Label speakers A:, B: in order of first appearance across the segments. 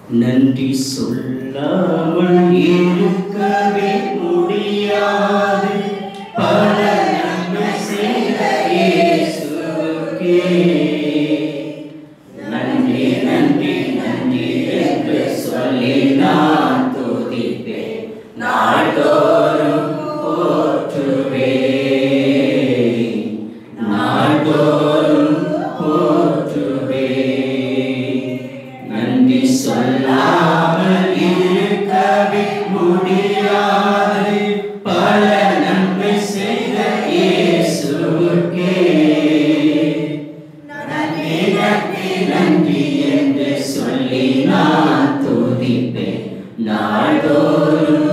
A: நன்றி சொல்லாமல் இருக்கவே முடியாது பல நன்மை செய்த இயேசுவுக்கே நன்றி நன்றி நன்றி என்று சொல்லி நான் துதிப்பேன் நாள்தோறும் போற்றுவேன் நாள்தோறும் போற்றுவேன் நன்றி சொல்லாமல் இருக்கவே முடியாது பல நன்மை செய்த இயேசுவுக்கே நன்றி நன்றி நன்றி என்று சொல்லி நான் துதிப்பேன் நாள்தோறும்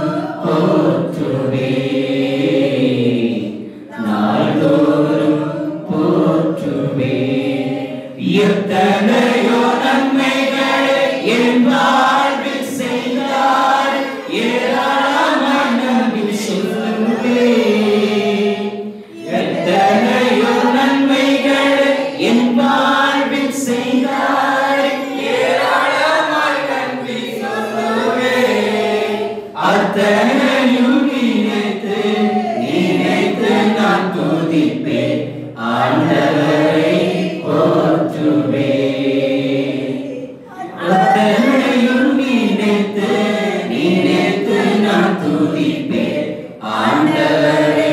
A: போற்றுவேன் நாள்தோறும் போற்றுவேன் எத்தனையோ நன்மைகளை என் வாழ்வில் செய்தார் ஏராளமான நன்றி சொல்லுவேன் எத்தனையோ நன்மைகளை என் வாழ்வில் செய்தார் ஏராளமாய் நன்றி சொல்லுவேன் அத்தனையும் நினைத்து நினைத்து நான் துதிப்பேன் ஆண்டவரை போற்றுவேன் அத்தனையும் நினைத்து நினைத்து நான் துதிப்பேன் ஆண்டவரை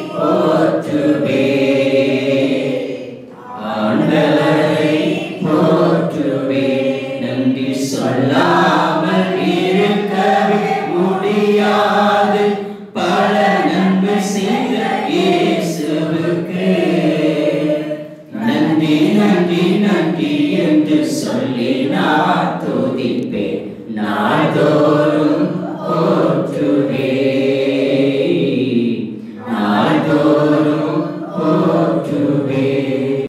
A: போற்றுவேன் ஆண்டவரை போற்றுவேன் நன்றி சொல்லாமல் இருக்கவே முடியாது பல நன்மை செய்த இயேசுவுக்கு நன்றி நன்றி நன்றி என்று சொல்லி நான் துதிப்பேன் நாள்தோறும்